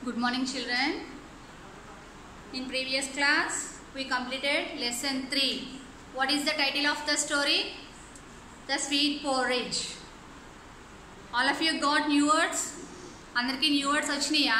Good morning, children. In previous class, we completed lesson 3. What is the title of the story? The Sweet Porridge. All of you got new words? అందరికీ new words వచ్చినాయా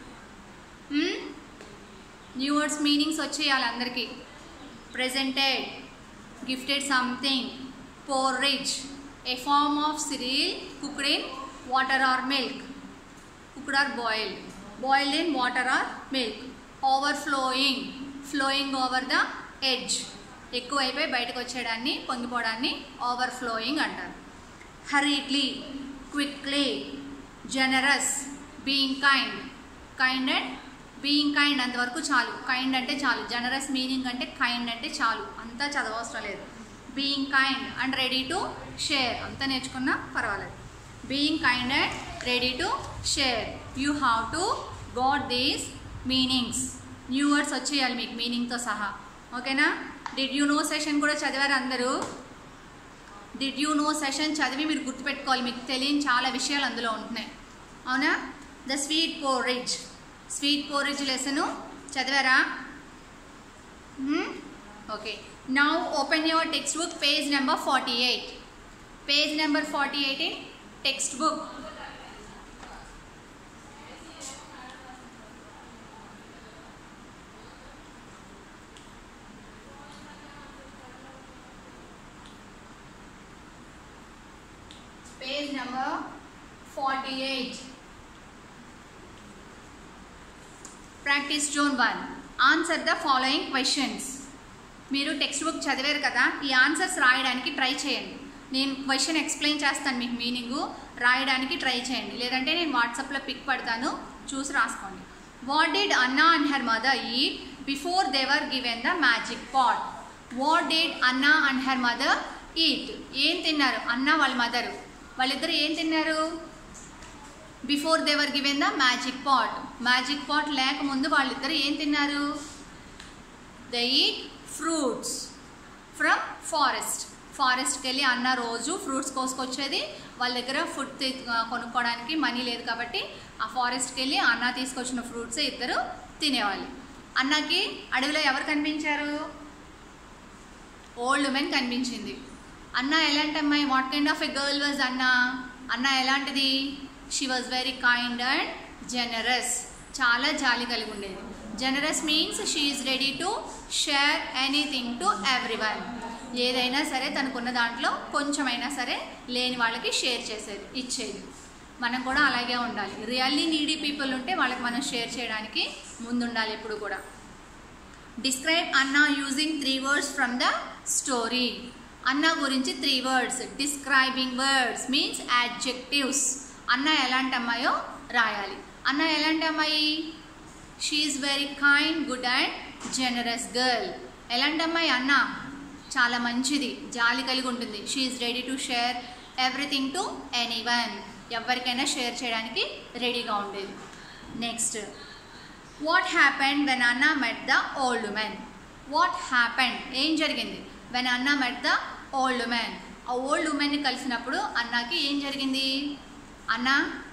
new words meanings వచ్చేయాలి అందరికీ presented gifted something porridge a form of cereal cooked in water or milk cooked or boiled boiled in water or milk overflowing flowing over the edge ఎక్కువైపోయి బయటకు వచ్చేయడాన్ని పొంగిపోవడాన్ని overflowing అంటారు hurriedly quickly generous being kind kind and being kind అంతవరకు చాలు kind అంటే చాలు generous meaning అంటే kind అంటే చాలు అంతా చదవవసరం లేదు being kind and ready to share అంతా నేర్చుకున్నా పర్వాలేదు being kind and ready to share you have to got these meanings new words వచ్చేయాలి మీకు మీనింగ్తో సహా ఓకేనా డిడ్ యూ నో సెషన్ కూడా చదివారు అందరూ డిడ్ యూ నో సెషన్ చదివి మీరు గుర్తుపెట్టుకోవాలి మీకు తెలియని చాలా విషయాలు అందులో ఉంటున్నాయి అవునా the sweet porridge sweet porridge lesson చదివారా okay now open your text book page number forty eight page number forty eight in text book page number forty eight practice zone one answer the following questions మీరు text book చదివారు కదా ఈ answers రాయడానికి try చేయండి నేను question explain చేస్తాను మీకు meaning రాయడానికి ట్రై చేయండి లేదంటే నేను వాట్సాప్లో పిక్ పడతాను చూసి రాసుకోండి what did Anna and her mother eat before they were given the magic pot what did Anna and her mother eat ఏం తిన్నారు అన్న వాళ్ళ మదరు వాళ్ళిద్దరు ఏం తిన్నారు before they were given the magic pot magic pot లేకముందు వాళ్ళిద్దరు ఏం తిన్నారు the eat fruits from forest ఫారెస్ట్కి వెళ్ళి అన్న రోజు ఫ్రూట్స్ కోసుకొచ్చేది వాళ్ళ దగ్గర ఫుడ్ కొనుక్కోవడానికి మనీ లేదు కాబట్టి ఆ ఫారెస్ట్కి వెళ్ళి అన్న తీసుకొచ్చిన ఫ్రూట్స్ ఇద్దరు తినేవాళ్ళు అన్నకి అడవిలో ఎవరు కనిపించారు ఓల్డ్ ఉమెన్ కనిపించింది అన్న ఎలాంటి అమ్మాయి what kind of a girl was Anna Anna ఎలాంటిది she was very kind and generous చాలా జాలి కలిగి ఉండేది generous means she is ready to share anything to everyone ఏదైనా సరే తనకున్న దాంట్లో కొంచెమైనా సరే లేని వాళ్ళకి షేర్ చేసేది ఇచ్చేది మనం కూడా అలాగే ఉండాలి రియల్లీ నీడీ పీపుల్ ఉంటే వాళ్ళకి మనం షేర్ చేయడానికి ముందుండాలి ఎప్పుడు కూడా describe Anna using three words from the story Anna గురించి three words describing words means adjectives Anna ఎలాంటి అమ్మాయో రాయాలి అన్న ఎలాంటి అమ్మాయి she's very kind good and generous girl ఎలాంటి అమ్మాయి అన్న చాలా మంచిది జాలి కలిగి ఉంటుంది she's ready to share everything to anyone ఎవరికైనా షేర్ చేయడానికి రెడీగా ఉండేది next what happened when Anna met the old woman what happened ఏం జరిగింది when Anna met the old woman ఆ ఓల్డ్ ఉమెన్ని కలిసినప్పుడు అన్నకి ఏం జరిగింది అన్న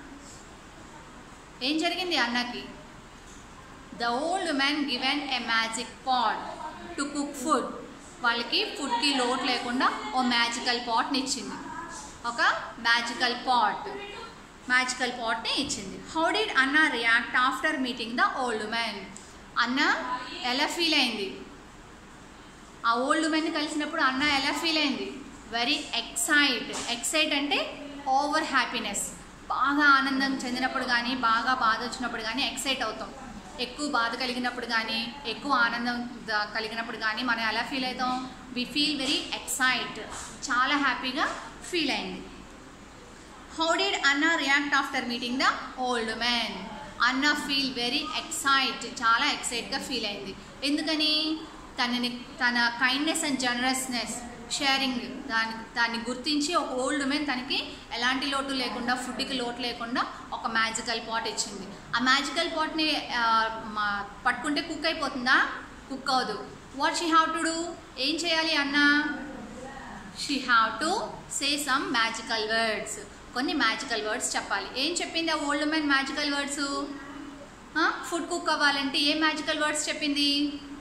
ఏం జరిగింది అన్నకి the old woman given a magic pot to cook food వాళ్ళకి ఫుడ్కి లోటు లేకుండా ఓ మ్యాజికల్ పాట్ని ఇచ్చింది ఒక మ్యాజికల్ పాట్ మ్యాజికల్ పాట్ని ఇచ్చింది how did Anna react after meeting the old woman Anna ఎలా ఫీల్ అయింది ఆ ఓల్డ్ ఉమెన్ని కలిసినప్పుడు అన్న ఎలా ఫీల్ అయింది వెరీ ఎక్సైట్ ఎక్సైట్ అంటే ఓవర్ హ్యాపీనెస్ బాగా ఆనందం చెందినప్పుడు కానీ బాగా బాధ వచ్చినప్పుడు కానీ ఎక్సైట్ అవుతాం ఎక్కువ బాధ కలిగినప్పుడు కానీ ఎక్కువ ఆనందం కలిగినప్పుడు కానీ మనం ఎలా ఫీల్ అవుతాం వి ఫీల్ వెరీ ఎక్సైట్ చాలా హ్యాపీగా ఫీల్ అయింది how did Anna react after meeting the old man Anna feel very excite చాలా ఎక్సైట్గా ఫీల్ అయింది ఎందుకని తనని తన కైండ్నెస్ అండ్ జనరస్నెస్ షేరింగ్ దాని దాన్ని గుర్తించి ఒక ఓల్డ్ ఉమెన్ తనకి ఎలాంటి లోటు లేకుండా ఫుడ్కి లోటు లేకుండా ఒక మ్యాజికల్ పాట్ ఇచ్చింది ఆ మ్యాజికల్ పాట్ని పట్టుకుంటే కుక్ అయిపోతుందా కుక్ అవ్వదు what she have to do ఏం చేయాలి Anna she have to say some magical words కొన్ని మ్యాజికల్ వర్డ్స్ చెప్పాలి ఏం చెప్పింది ఆ old man magical words food cook అవ్వాలంటే ఏ మ్యాజికల్ వర్డ్స్ చెప్పింది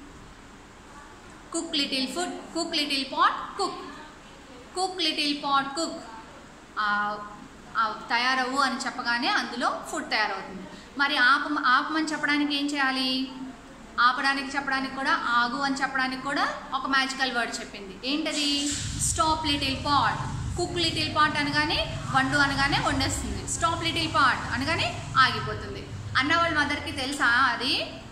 cook little food cook little pot cook cook little pot cook తయారవు అని చెప్పగానే అందులో ఫుడ్ తయారవుతుంది మరి ఆప ఆపమని చెప్పడానికి ఏం చేయాలి ఆపడానికి చెప్పడానికి కూడా ఆగు అని చెప్పడానికి కూడా ఒక మ్యాజికల్ వర్డ్ చెప్పింది ఏంటది stop little pot cook little pot అనగానే వండు అనగానే వండేస్తుంది స్టాప్ లిటిల్ పాట్ అనగానే ఆగిపోతుంది అన్న వాళ్ళ మదర్కి తెలుసా అది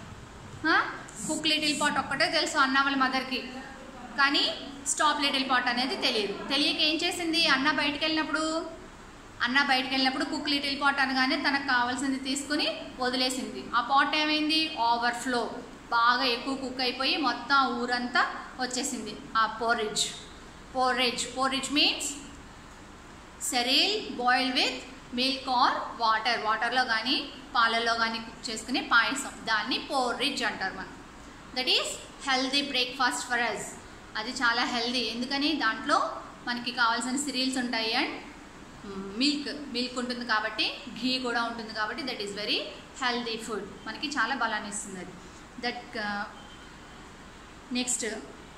కుక్ లిటిల్ పాట్ ఒక్కటే తెలుసు అన్న వాళ్ళ మదర్కి కానీ స్టాప్ లిటిల్ పాట్ అనేది తెలియదు తెలియక ఏం చేసింది అన్న బయటికి వెళ్ళినప్పుడు అన్న బయటికి వెళ్ళినప్పుడు కుక్ లిటిల్ పాట్ అనగానే తనకు కావాల్సింది తీసుకుని వదిలేసింది ఆ పాట్ ఏమైంది ఓవర్ఫ్లో బాగా ఎక్కువ కుక్ అయిపోయి మొత్తం ఆ ఊరంతా వచ్చేసింది ఆ porridge porridge porridge means cereal boil with milk or water వాటర్లో కానీ పాలల్లో కానీ కుక్ చేసుకునే పాయసం దాన్ని పోరిజ్ అంటారు మనం that is healthy breakfast for us అది చాలా హెల్దీ ఎందుకని దాంట్లో మనకి కావాల్సిన సిరియల్స్ ఉంటాయి అండ్ మిల్క్ మిల్క్ ఉంటుంది కాబట్టి ఘీ కూడా ఉంటుంది కాబట్టి that is very healthy food మనకి చాలా బలాన్ని ఇస్తుంది అది దట్ నెక్స్ట్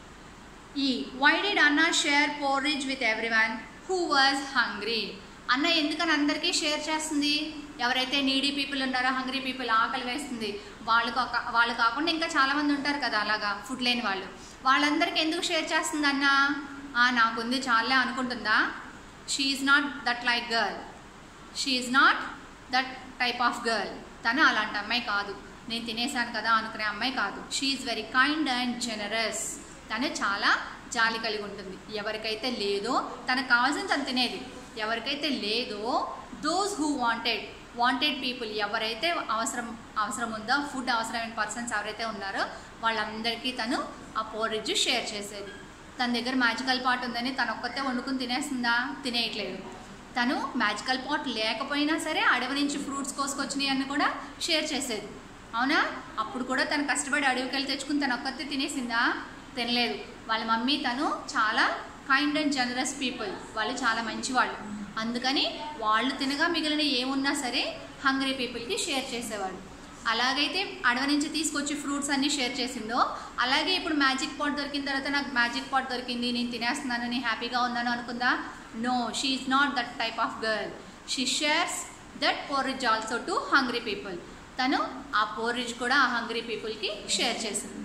ఈ why did Anna share porridge with everyone who was hungry Anna ఎందుకని అందరికీ షేర్ చేస్తుంది ఎవరైతే నీడీ పీపుల్ ఉంటారో హంగ్రీ పీపుల్ ఆకలి వేస్తుంది వాళ్ళు కాక వాళ్ళు కాకుండా ఇంకా చాలామంది ఉంటారు కదా అలాగా ఫుడ్ లేని వాళ్ళు వాళ్ళందరికీ ఎందుకు షేర్ చేస్తుంది అన్న నాకుంది చాలే అనుకుంటుందా she is not that like girl she is not that type of girl తను అలాంటి అమ్మాయి కాదు నేను తినేసాను కదా అనుకునే అమ్మాయి కాదు she is very kind and generous తను చాలా జాలి కలిగి ఉంటుంది ఎవరికైతే లేదో తనకు కావాల్సింది తను తినేది ఎవరికైతే లేదో those who wanted wanted people ఎవరైతే అవసరం అవసరం ఉందో ఫుడ్ అవసరమైన పర్సన్స్ ఎవరైతే ఉన్నారో వాళ్ళందరికీ తను ఆ పోరిజ్ షేర్ చేసేది తన దగ్గర మ్యాజికల్ పాట్ ఉందని తను ఒక్కతే వండుకుని తినేస్తుందా తినేయట్లేదు తను మ్యాజికల్ పాట్ లేకపోయినా సరే అడవి నుంచి ఫ్రూట్స్ కోసుకొచ్చినాయి అని కూడా షేర్ చేసేది అవునా అప్పుడు కూడా తను కష్టపడి అడవికి వెళ్ళి తెచ్చుకుని తను ఒక్కతే తినేసిందా తినలేదు వాళ్ళ మమ్మీ తను చాలా కైండ్ అండ్ జనరస్ పీపుల్ వాళ్ళు చాలా మంచి వాళ్ళు అందుకని వాళ్ళు తినగా మిగిలిన ఏమున్నా సరే హంగ్రీ పీపుల్కి షేర్ చేసేవాళ్ళు అలాగైతే అడవి నుంచి తీసుకొచ్చి ఫ్రూట్స్ అన్నీ షేర్ చేసిందో అలాగే ఇప్పుడు మ్యాజిక్ పాట్ దొరికిన తర్వాత నాకు మ్యాజిక్ పాట్ దొరికింది నేను తినేస్తున్నానని హ్యాపీగా ఉన్నాను అనుకుందా no she is not that type of girl she shares that porridge also to hungry people తను ఆ పోరిజ్ కూడా ఆ హంగ్రీ పీపుల్కి షేర్ చేసింది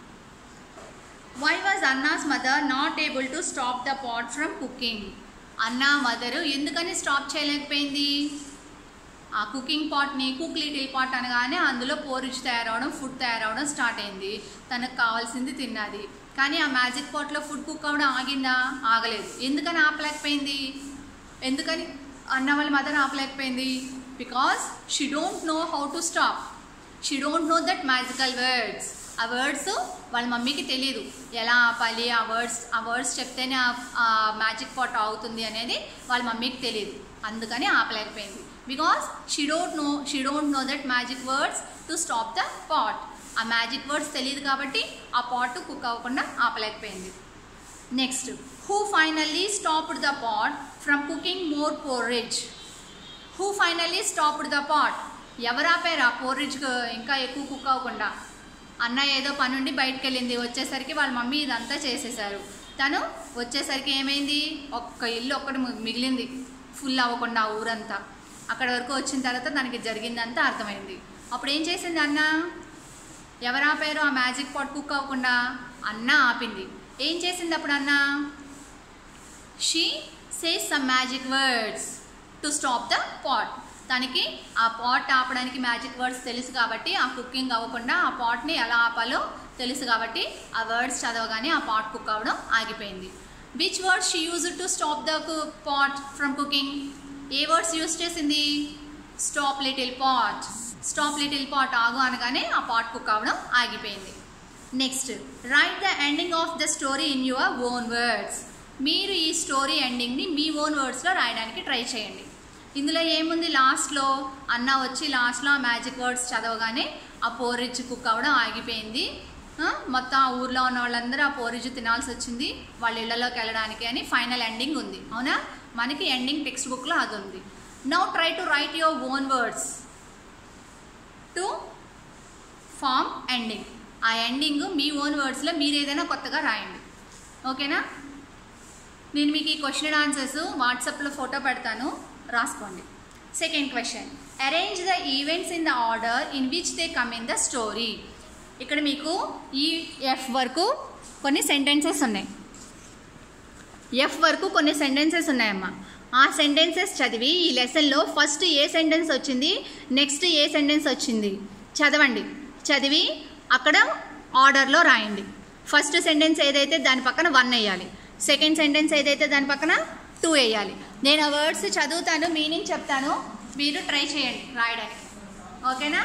why was Anna's mother not able to stop the pot from cooking Anna mother ఎందుకని stop చేయలేకపోయింది ఆ cooking పాట్ని కుక్ లిటిల్ పాట్ అనగానే అందులో పోరిజ్ తయారవడం ఫుడ్ తయారవడం స్టార్ట్ అయింది తనకు కావాల్సింది తిన్నది కానీ ఆ మ్యాజిక్ పాట్లో ఫుడ్ కుక్ అవ్వడం ఆగిందా ఆగలేదు ఎందుకని ఆపలేకపోయింది ఎందుకని అన్న వాళ్ళ మదర్ ఆపలేకపోయింది because she don't know how to stop she don't know that magical words ఆ వర్డ్స్ వాళ్ళ మమ్మీకి తెలియదు ఎలా ఆపాలి ఆ వర్డ్స్ ఆ వర్డ్స్ చెప్తేనే ఆ మ్యాజిక్ పాట్ అవుతుంది అనేది వాళ్ళ మమ్మీకి తెలియదు అందుకని ఆపలేకపోయింది because she don't know she don't know that magic words to stop the pot ఆ మ్యాజిక్ వర్డ్స్ తెలియదు కాబట్టి ఆ పాట్ కుక్ అవ్వకుండా ఆపలేకపోయింది next who finally stopped the pot from cooking more porridge who finally stopped the pot ఎవరు ఆపారు ఆ porridge ఇంకా ఎక్కువ కుక్ అవ్వకుండా అన్న ఏదో పనుండి బయటకు వెళ్ళింది వచ్చేసరికి వాళ్ళ మమ్మీ ఇదంతా చేసేసారు తను వచ్చేసరికి ఏమైంది ఒక్క ఇల్లు ఒక్కటి మిగిలింది ఫుల్ అవ్వకుండా ఆ ఊరంతా అక్కడ వరకు వచ్చిన తర్వాత దానికి జరిగిందంతా అర్థమైంది అప్పుడు ఏం చేసింది అన్న ఎవరు ఆపారు ఆ మ్యాజిక్ పాట్ కుక్ అవ్వకుండా అన్న ఆపింది ఏం చేసింది అప్పుడు Anna she says some magic words to stop the pot తనకి ఆ పాట్ ఆపడానికి మ్యాజిక్ వర్డ్స్ తెలుసు కాబట్టి ఆ కుకింగ్ అవ్వకుండా ఆ పాట్ని ఎలా ఆపాలో తెలుసు కాబట్టి ఆ వర్డ్స్ చదవగానే ఆ పాట్ కుక్ అవ్వడం ఆగిపోయింది which words she use to stop the pot from cooking ఏ వర్డ్స్ యూజ్ చేసింది stop little pot stop little pot ఆగు అనగానే ఆ పాట్ కుక్ అవ్వడం ఆగిపోయింది next write the ending of the story in your own words మీరు ఈ story ఎండింగ్ని మీ own వర్డ్స్లో రాయడానికి ట్రై చేయండి ఇందులో ఏముంది లాస్ట్లో అన్న వచ్చి లాస్ట్లో ఆ మ్యాజిక్ వర్డ్స్ చదవగానే ఆ పోరిజ్ కుక్ అవ్వడం ఆగిపోయింది ఆ, మొత్తం ఆ ఊర్లో ఉన్న వాళ్ళందరూ ఆ పోరిజ్ తినాల్సి వచ్చింది వాళ్ళ ఇళ్లలోకి వెళ్ళడానికి అని ఫైనల్ ఎండింగ్ ఉంది అవునా మనకి ఎండింగ్ టెక్స్ట్ బుక్లో అది ఉంది now try to write your own words to form ending ఆ ఎండింగ్ మీ ఓన్ వర్డ్స్లో మీరు ఏదైనా కొత్తగా రాయండి ఓకేనా నేను మీకు ఈ క్వశ్చన్ ఆన్సర్స్ వాట్సాప్లో ఫోటో పెడతాను రాసుకోండి second question arrange the events in the order in which they come in the story ఇక్కడ మీకు ఈ ఎఫ్ వరకు కొన్ని సెంటెన్సెస్ ఉన్నాయి ఎఫ్ వరకు కొన్ని సెంటెన్సెస్ ఉన్నాయమ్మా ఆ సెంటెన్సెస్ చదివి ఈ లెసన్లో ఫస్ట్ ఏ సెంటెన్స్ వచ్చింది నెక్స్ట్ ఏ సెంటెన్స్ వచ్చింది చదవండి చదివి అక్కడ ఆర్డర్లో రాయండి ఫస్ట్ సెంటెన్స్ ఏదైతే దాని పక్కన వన్ వేయాలి సెకండ్ సెంటెన్స్ ఏదైతే దాని పక్కన టూ వేయాలి నేను ఆ వర్డ్స్ చదువుతాను మీనింగ్ చెప్తాను మీరు ట్రై చేయండి రాయడానికి ఓకేనా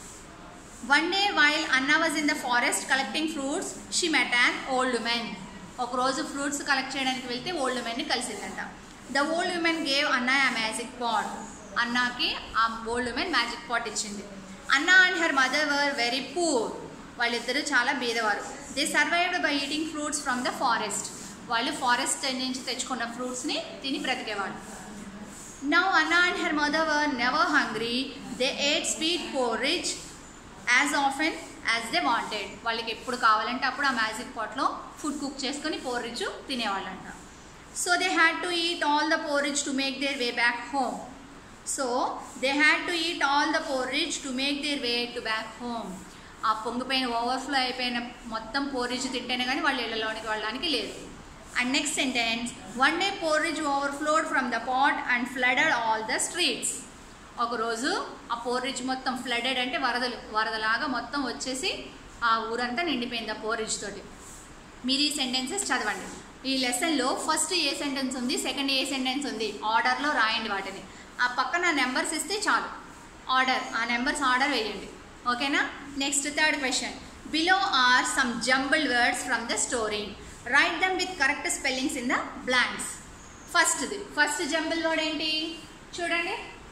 one day while Anna was in the forest collecting fruits she met an old men ఒకరోజు ఫ్రూట్స్ కలెక్ట్ చేయడానికి వెళ్తే ఓల్డ్ మెన్ని కలిసిందంట the old woman gave Anna ఆ మ్యాజిక్ పాట్ అన్నాకి ఆ ఓల్డ్ ఉమెన్ మ్యాజిక్ పాట్ ఇచ్చింది Anna and her mother were very poor వాళ్ళిద్దరూ చాలా బీదవారు they survived by eating fruits from the forest వాళ్ళు ఫారెస్ట్ నుంచి తెచ్చుకున్న ఫ్రూట్స్ని తిని బ్రతికేవాళ్ళు now Anna and her mother were never hungry they ate sweet porridge as often as they wanted వాళ్ళకి ఎప్పుడు కావాలంటే అప్పుడు ఆ మ్యాజిక్ పాట్లో ఫుడ్ కుక్ చేసుకొని పోరిజ్ తినేవాళ్ళంట so they had to eat all the porridge to make their way back home so they had to eat all the porridge to make their way to back home ఆ పొంగిపోయిన overflow అయిపోయిన మొత్తం porridge తింటేనే కానీ వాళ్ళు ఇళ్ళలోనికి వెళ్ళడానికి లేదు and next sentence one day porridge overflowed from the pot and flooded all the streets ఒకరోజు ఆ పోరిజ్ మొత్తం ఫ్లడెడ్ అంటే వరదలు వరదలాగా మొత్తం వచ్చేసి ఆ ఊరంతా నిండిపోయింది ఆ పోరిజ్ తోటి మీరు ఈ సెంటెన్సెస్ చదవండి ఈ లెసన్లో ఫస్ట్ ఏ సెంటెన్స్ ఉంది సెకండ్ ఏ సెంటెన్స్ ఉంది ఆర్డర్లో రాయండి వాటిని ఆ పక్కన నెంబర్స్ ఇస్తే చాలు ఆర్డర్ ఆ నెంబర్స్ ఆర్డర్ వేయండి ఓకేనా next third question below are some jumble words from the story right them with correct spellings in the blanks ఫస్ట్ది ఫస్ట్ జంబుల్ వర్డ్ ఏంటి చూడండి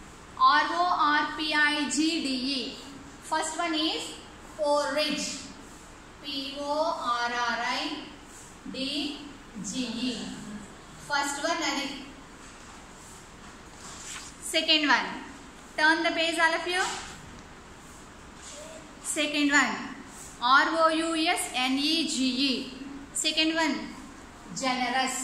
ఆర్ఓఆర్పిఐజిడిఈ first one is porridge పిఓఆర్ఆర్ఐ DGE first one అది second one turn the page all of you second one ఆర్ఓయుఎస్ ఎన్ఈజిఈ second one generous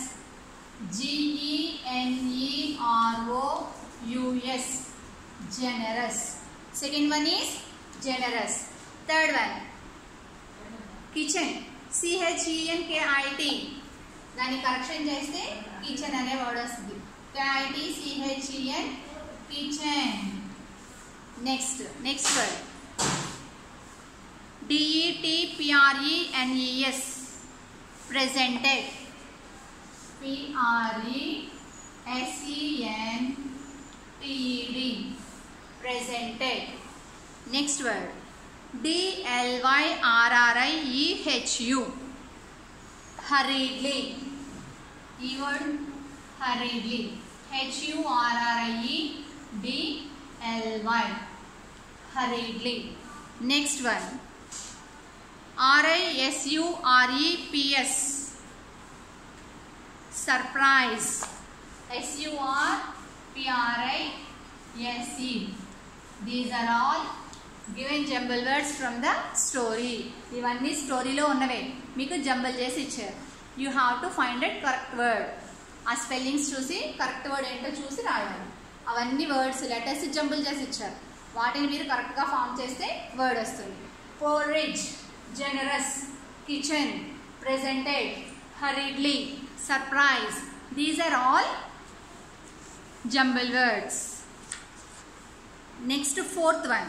జిఈఎన్ఈఆర్ఓయుఎస్ generous. Second one is generous. Third one, kitchen. C-H-E-N-K-I-T. దాన్ని correction చేస్తే kitchen అనే word వస్తుంది KIT సిహెచ్ఈఎన్ kitchen next next word డిఈటిపిఆర్ఈఎన్ఈఎస్ presented పిఆర్ఈఎస్ఈఎన్ టిఈడి presented. Next word D L Y R R I E H U. Hurriedly. E word hurriedly. H U R R I E D L Y. Hurriedly. Next one. R I S U R E P S. Surprise. S U R P R I S E. These are all given jumble words from the story ఇవన్నీ స్టోరీలో ఉన్నవే మీకు jumble చేసి ఇచ్చారు you have to find at correct word ఆ spellings చూసి correct word ఏంటో చూసి రాయాలి అవన్నీ వర్డ్స్ లెటర్స్ జంబుల్ చేసి ఇచ్చారు వాటిని మీరు కరెక్ట్గా ఫామ్ చేస్తే వర్డ్ వస్తుంది porridge generous kitchen presented hurriedly surprise these are all jumble words Next, fourth one.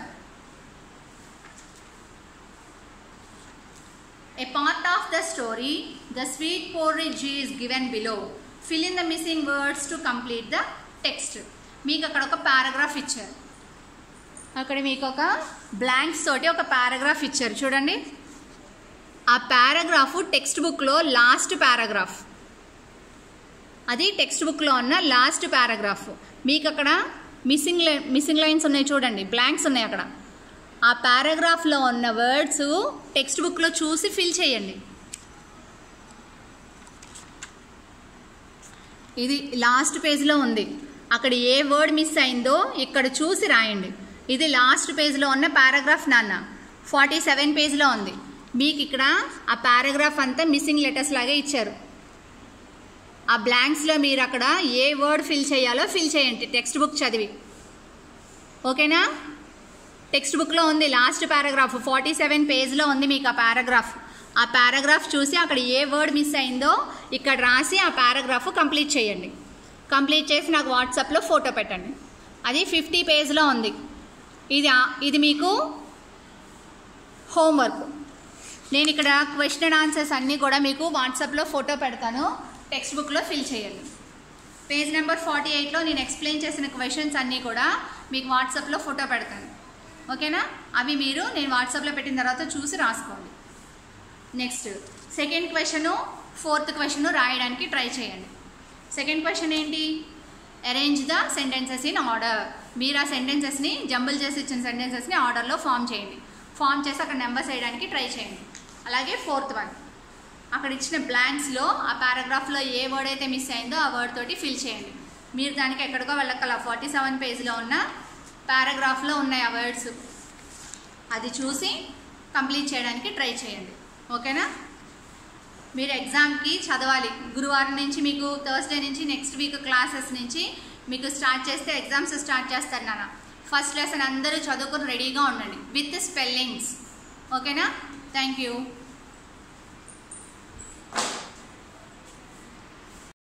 A part of the story, the sweet porridge is given below. Fill in the missing words to complete the text. మీకు అక్కడ ఒక paragraph ఇచ్చారు అక్కడ మీకు ఒక blanks తోటి ఒక paragraph ఇచ్చారు చూడండి ఆ పారాగ్రాఫ్ టెక్స్ట్ బుక్లో లాస్ట్ పారాగ్రాఫ్ అది టెక్స్ట్ బుక్లో ఉన్న లాస్ట్ పారాగ్రాఫ్ మీకు అక్కడ మిస్సింగ్ లై మిస్సింగ్ లైన్స్ ఉన్నాయి చూడండి బ్లాంక్స్ ఉన్నాయి అక్కడ ఆ పారాగ్రాఫ్లో ఉన్న వర్డ్స్ టెక్స్ట్ బుక్లో చూసి ఫిల్ చేయండి ఇది లాస్ట్ పేజ్లో ఉంది అక్కడ ఏ వర్డ్ మిస్ అయిందో ఇక్కడ చూసి రాయండి ఇది లాస్ట్ పేజ్లో ఉన్న పారాగ్రాఫ్ నాన్న ఫార్టీ సెవెన్ పేజ్లో ఉంది మీకు ఇక్కడ ఆ పారాగ్రాఫ్ అంతా మిస్సింగ్ లెటర్స్ లాగే ఇచ్చారు ఆ బ్లాంక్స్లో మీరు అక్కడ ఏ వర్డ్ ఫిల్ చేయాలో ఫిల్ చేయండి టెక్స్ట్ బుక్ చదివి ఓకేనా టెక్స్ట్ బుక్లో ఉంది లాస్ట్ పారాగ్రాఫ్ ఫార్టీ సెవెన్ పేజ్లో ఉంది మీకు ఆ పారాగ్రాఫ్ ఆ పారాగ్రాఫ్ చూసి అక్కడ ఏ వర్డ్ మిస్ అయిందో ఇక్కడ రాసి ఆ పారాగ్రాఫ్ కంప్లీట్ చేయండి కంప్లీట్ చేసి నాకు వాట్సాప్లో ఫోటో పెట్టండి అది ఫిఫ్టీ పేజ్లో ఉంది ఇది ఆ- ఇది మీకు హోంవర్క్ నేను ఇక్కడ క్వశ్చన్ అండ్ ఆన్సర్స్ అన్నీ కూడా మీకు వాట్సాప్లో ఫోటో పెడతాను టెక్స్ట్ బుక్లో ఫిల్ చేయండి పేజ్ నెంబర్ ఫార్టీ ఎయిట్లో నేను ఎక్స్ప్లెయిన్ చేసిన క్వశ్చన్స్ అన్నీ కూడా మీకు వాట్సాప్లో ఫోటో పెడతాను ఓకేనా అవి మీరు నేను వాట్సాప్లో పెట్టిన తర్వాత చూసి రాసుకోండి next second question fourth question రాయడానికి ట్రై చేయండి సెకండ్ క్వశ్చన్ ఏంటి arrange the sentences in order మీరు ఆ సెంటెన్సెస్ని జంబుల్ చేసి ఇచ్చిన సెంటెన్సెస్ని ఆర్డర్లో ఫామ్ చేయండి ఫామ్ చేసి అక్కడ నెంబర్స్ వేయడానికి ట్రై చేయండి అలాగే ఫోర్త్ వన్ అక్కడ ఇచ్చిన బ్లాంక్స్లో ఆ పారాగ్రాఫ్లో ఏ వర్డ్ అయితే మిస్ అయిందో ఆ వర్డ్ తోటి ఫిల్ చేయండి మీరు దానికి ఎక్కడికో వెళ్ళక్కల ఫార్టీ సెవెన్ పేజ్లో ఉన్న పారాగ్రాఫ్లో ఉన్నాయి ఆ వర్డ్స్ అది చూసి కంప్లీట్ చేయడానికి ట్రై చేయండి ఓకేనా మీరు ఎగ్జామ్కి చదవాలి గురువారం నుంచి మీకు థర్స్డే నుంచి నెక్స్ట్ వీక్ క్లాసెస్ నుంచి మీకు స్టార్ట్ చేస్తే ఎగ్జామ్స్ స్టార్ట్ చేస్తారు నాన్న ఫస్ట్ లెసన్ అందరూ చదువుకుని రెడీగా ఉండండి విత్ స్పెల్లింగ్స్ ఓకేనా థ్యాంక్ యూ